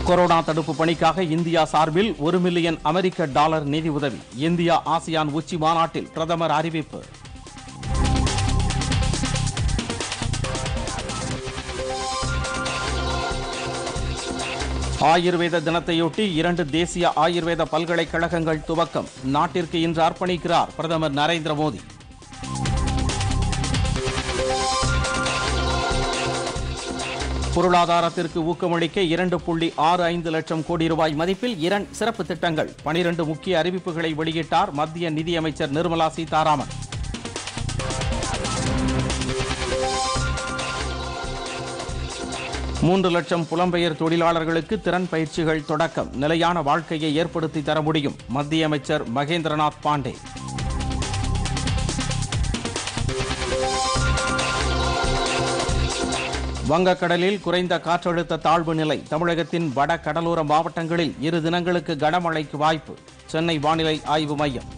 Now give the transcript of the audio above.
corona தடுப்பு பணிக்காக India சார்பில் ஒரு மில்லியன் அமெரிக்க டாலர் நிதி உதவி இந்தியா ஆசியான் உச்சி மாநாட்டில் பிரதமர் அறிவிப்பு ஆயுர்வேத தினத்தையொட்டி இரண்டு தேசிய ஆயுர்வேத பல்கலைக்கழகங்கள் துவக்கம் நாட்டிற்கு இன்று அர்ப்பணிக்கிறார் பிரதமர் நரேந்திர மோடி பொருளாதாரத்திற்கு ஊக்கமளிக்க இரண்டு புள்ளி ஆறு ஐந்து லட்சம் கோடி ரூபாய் மதிப்பில் இரண்டு சிறப்பு திட்டங்கள் பனிரண்டு முக்கிய அறிவிப்புகளை வெளியிட்டார் மத்திய நிதியமைச்சர் நிர்மலா சீதாராமன் மூன்று லட்சம் புலம்பெயர் தொழிலாளர்களுக்கு திறன் பயிற்சிகள் தொடக்கம் நிலையான வாழ்க்கையை ஏற்படுத்தி தர முடியும் மத்திய அமைச்சர் மகேந்திரநாத் பாண்டே வங்கக்கடலில் குறைந்த காற்றழுத்த தாழ்வு நிலை தமிழகத்தின் வட கடலோர மாவட்டங்களில் இரு தினங்களுக்கு கனமழைக்கு வாய்ப்பு சென்னை வானிலை ஆய்வு மையம்